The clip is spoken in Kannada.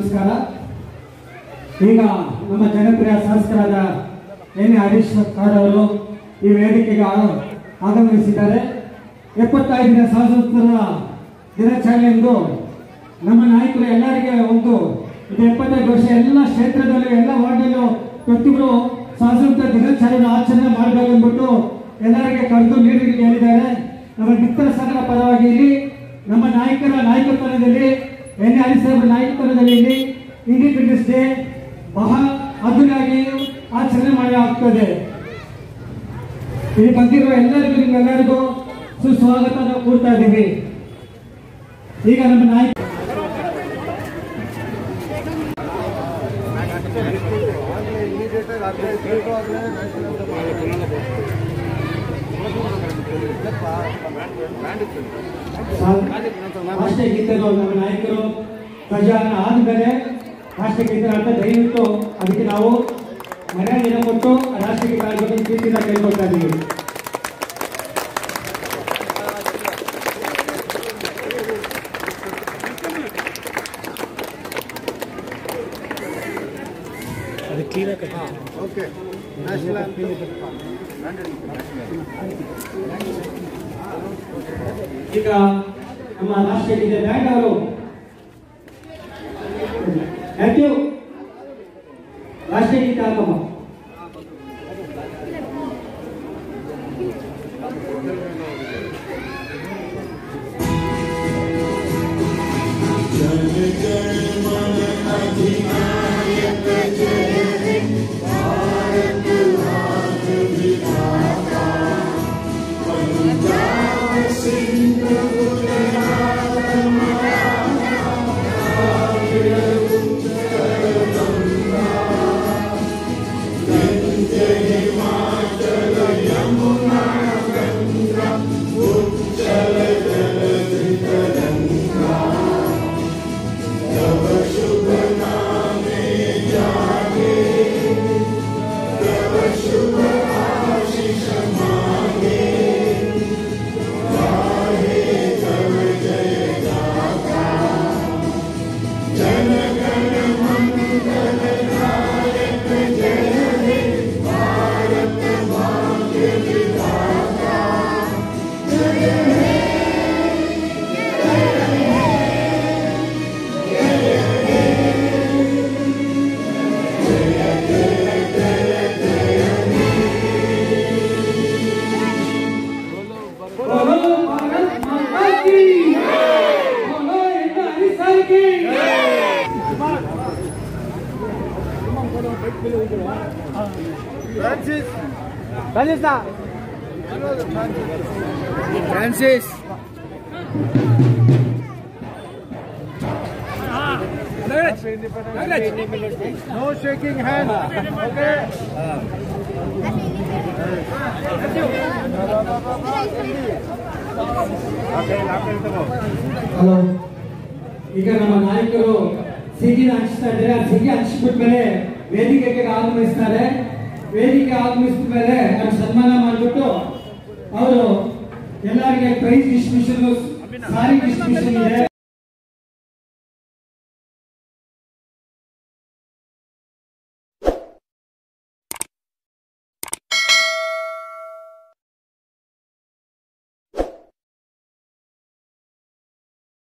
ನಮಸ್ಕಾರ ಈಗ ನಮ್ಮ ಜನಪ್ರಿಯ ಶಾಸಕರಾದ ಎನ್ ಹರೀಶ್ ಕಾಡ್ ಅವರು ಈ ವೇದಿಕೆಗೆ ಆ- ಆಗಮಿಸಿದ್ದಾರೆ ಎಪ್ಪತ್ತೈದನೇ ಸ್ವಾತಂತ್ರ್ಯ ದಿನಾಚರಣೆಯಂದು ನಮ್ಮ ನಾಯಕರು ಎಲ್ಲರಿಗೆ ಒಂದು ಇದು ಎಪ್ಪತ್ತೈದು ವರ್ಷ ಎಲ್ಲ ಕ್ಷೇತ್ರದಲ್ಲೂ ಎಲ್ಲ ವಾರ್ಡಲ್ಲೂ ಪ್ರತಿಯೊಬ್ಬರು ಸ್ವಾತಂತ್ರ್ಯ ದಿನಾಚರಣೆ ಆಚರಣೆ ಮಾಡಬೇಕೆಂದ್ಬಿಟ್ಟು ಎಲ್ಲರಿಗೆ ಕರೆದು ನೀರಿಗೆ ಹೇಳಿದ್ದಾರೆ ನಮ್ಮ ಮಿತ್ರ ಸಂಘದ ಪರವಾಗಿ ಇಲ್ಲಿ ನಮ್ಮ ನಾಯಕರ ನಾಯಕತ್ವದಲ್ಲಿ ಎನ್ ಹರಿ ಸಾಹೇಬರ ನಾಯಕತ್ವದಲ್ಲಿ ಇಲ್ಲಿ ಇಂಡಿಪೆಂಡೆನ್ಸ್ ಡೇ ಬಹಳ ಅದ್ದೂರಿಯಾಗಿ ಆಚರಣೆ ಮಾಡಲಾಗ್ತದೆ ಇಲ್ಲಿ ಬಂದಿರುವ ಎಲ್ಲರಿಗೂ ನಿಮ್ಗೆಲ್ಲರಿಗೂ ಸುಸ್ವಾಗತ ನಾವು ಕೊಡ್ತಾ ಇದ್ದೀವಿ ಈಗ ನಮ್ಮ ನಾಯಕ ರಾಷ್ಟ್ರೀಯ ಗೀತೆಗಳು ನಮ್ಮ ನಾಯಕರು ಪ್ರಜಾನ ಆದ್ಮೇಲೆ ರಾಷ್ಟ್ರೀಯ ಗೀತೆ ಅಂತ ದಯವಿಟ್ಟು ಅದಕ್ಕೆ ನಾವು ಮರ್ಯಾದೆಯನ್ನು ಕೊಟ್ಟು ಆ ರಾಷ್ಟ್ರೀಯ ಗೀತೆ ಆಡ್ಬೇಕು ಪ್ರೀತಿಯಿಂದ ಕೇಳ್ಕೊಳ್ತಾ ಇದ್ದೀವಿ ಈಗ ನಮ್ಮ ರಾಷ್ಟ್ರೀಯ ಗೀತೆ ಬ್ಯಾಂಡ್ ಅವರು ಥ್ಯಾಂಕ್ ಯು ರಾಷ್ಟ್ರೀಯ ಗೀತೆ ಹಾಕಮ್ಮ बोलो भारत माता की बोलो एन हरी साहब की Francis. No shaking hand. Okay. Hello ಈಗ ನಮ್ಮ ನಾಯಕರು ಸಿಗಿನ ಹಂಚ್ತಾ ಇದ್ದಾರೆ ಆ ಸಿಗಿ ಹಂಚ್ಬಿಟ್ಮೇಲೆ ವೇದಿಕೆಗೆ ಆಗಮಿಸ್ತಾರೆ ವೇದಿಕೆ ಆಗಮಿಸಿದ ಮೇಲೆ ಅವ್ರು ಸನ್ಮಾನ ಮಾಡಿಬಿಟ್ಟು ಅವರು ಎಲ್ಲರಿಗೆ ಪ್ರೈಸ್ ಡಿಸ್ಟ್ರಿಬ್ಯೂಷನ್ ಸಾರಿ ಡಿಸ್ಟ್ರಿಬ್ಯೂಷನ್ ಇದೆ